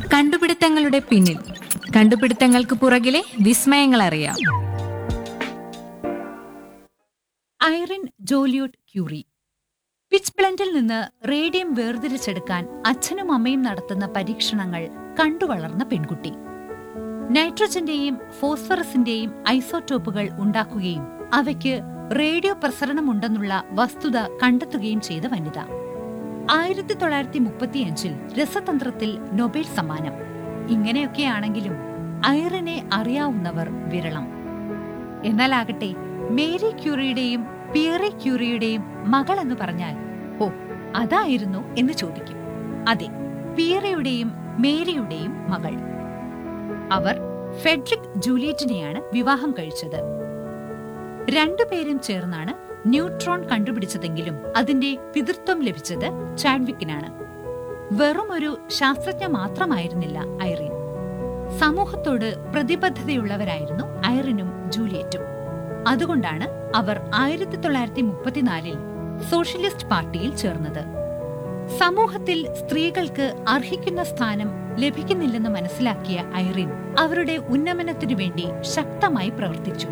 കണ്ടുപിടുത്തങ്ങളുടെ പിന്നിൽ കണ്ടുപിടുത്തങ്ങൾക്ക് പുറകിലെ വിസ്മയങ്ങൾ അറിയാം ഐറിൻ ജോലിയോട്ട് ക്യൂറി പിച്ച് ബ്ലൻഡിൽ നിന്ന് റേഡിയം വേർതിരിച്ചെടുക്കാൻ അച്ഛനും അമ്മയും നടത്തുന്ന പരീക്ഷണങ്ങൾ കണ്ടുവളർന്ന പെൺകുട്ടി നൈട്രജന്റെയും ഫോസ്ഫറസിന്റെയും ഐസോടോപ്പുകൾ ഉണ്ടാക്കുകയും അവയ്ക്ക് റേഡിയോ പ്രസരണമുണ്ടെന്നുള്ള വസ്തുത കണ്ടെത്തുകയും ചെയ്ത വനിത ആയിരത്തി തൊള്ളായിരത്തി മുപ്പത്തിയഞ്ചിൽ രസതന്ത്രത്തിൽ നൊബേൽ സമ്മാനം ഇങ്ങനെയൊക്കെയാണെങ്കിലും ഐറിനെ അറിയാവുന്നവർ വിരളം എന്നാലാകട്ടെ മേരി ക്യൂറിയുടെയും പിയറെ ക്യൂറിയുടെയും മകൾ എന്ന് പറഞ്ഞാൽ ഓ അതായിരുന്നു എന്ന് ചോദിക്കും അതെ പിയറയുടെയും മേരിയുടെയും മകൾ അവർ ഫെഡറിക് ജൂലിയറ്റിനെയാണ് വിവാഹം കഴിച്ചത് രണ്ടുപേരും ചേർന്നാണ് ന്യൂട്രോൺ കണ്ടുപിടിച്ചതെങ്കിലും അതിന്റെ പിതൃത്വം ലഭിച്ചത് ചാഡ്വിക്കിനാണ് വെറുമൊരു ശാസ്ത്രജ്ഞ മാത്രമായിരുന്നില്ല ഐറിൻ സമൂഹത്തോട് പ്രതിബദ്ധതയുള്ളവരായിരുന്നു ഐറിനും ജൂലിയറ്റും അതുകൊണ്ടാണ് അവർ ആയിരത്തി തൊള്ളായിരത്തി മുപ്പത്തിനാലിൽ സോഷ്യലിസ്റ്റ് പാർട്ടിയിൽ ചേർന്നത് സമൂഹത്തിൽ സ്ത്രീകൾക്ക് അർഹിക്കുന്ന സ്ഥാനം ലഭിക്കുന്നില്ലെന്ന് മനസ്സിലാക്കിയ ഐറിൻ അവരുടെ ഉന്നമനത്തിനു വേണ്ടി ശക്തമായി പ്രവർത്തിച്ചു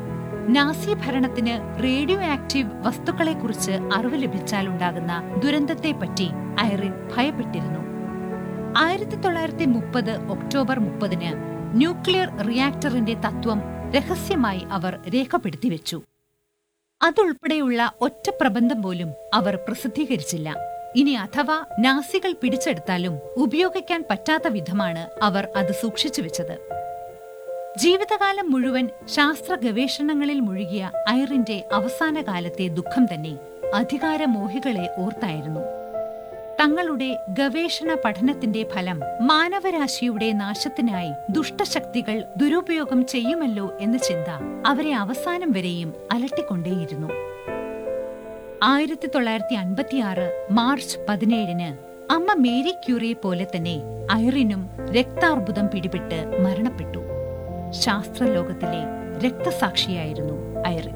നാസി ഭരണത്തിന് റേഡിയോ ആക്റ്റീവ് വസ്തുക്കളെക്കുറിച്ച് അറിവ് ലഭിച്ചാലുണ്ടാകുന്ന ദുരന്തത്തെപ്പറ്റി ഐറിൻ ഭയപ്പെട്ടിരുന്നു ആയിരത്തി തൊള്ളായിരത്തി മുപ്പത് ഒക്ടോബർ മുപ്പതിന് ന്യൂക്ലിയർ റിയാക്ടറിന്റെ തത്വം രഹസ്യമായി അവർ രേഖപ്പെടുത്തി വെച്ചു അതുൾപ്പെടെയുള്ള ഒറ്റ പ്രബന്ധം പോലും അവർ പ്രസിദ്ധീകരിച്ചില്ല ഇനി അഥവാ നാസികൾ പിടിച്ചെടുത്താലും ഉപയോഗിക്കാൻ പറ്റാത്ത വിധമാണ് അവർ അത് സൂക്ഷിച്ചു വെച്ചത് ജീവിതകാലം മുഴുവൻ ശാസ്ത്ര ഗവേഷണങ്ങളിൽ മുഴുകിയ ഐറിന്റെ അവസാന കാലത്തെ ദുഃഖം തന്നെ അധികാരമോഹികളെ ഓർത്തായിരുന്നു തങ്ങളുടെ ഗവേഷണ പഠനത്തിന്റെ ഫലം മാനവരാശിയുടെ നാശത്തിനായി ദുഷ്ടശക്തികൾ ദുരുപയോഗം ചെയ്യുമല്ലോ എന്ന ചിന്ത അവരെ അവസാനം വരെയും അലട്ടിക്കൊണ്ടേയിരുന്നു ആയിരത്തി തൊള്ളായിരത്തി അൻപത്തിയാറ് മാർച്ച് പതിനേഴിന് അമ്മ മേരി ക്യൂറിയെ പോലെ തന്നെ ഐറിനും രക്താർബുദം പിടിപെട്ട് മരണപ്പെട്ടു ശാസ്ത്രലോകത്തിലെ രക്തസാക്ഷിയായിരുന്നു ഐറിൻ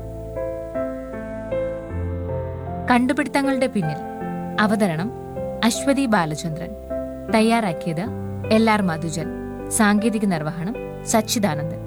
കണ്ടുപിടുത്തങ്ങളുടെ പിന്നിൽ അവതരണം അശ്വതി ബാലചന്ദ്രൻ തയ്യാറാക്കിയത് എൽ ആർ മധുജൻ സാങ്കേതിക നിർവഹണം സച്ചിദാനന്ദൻ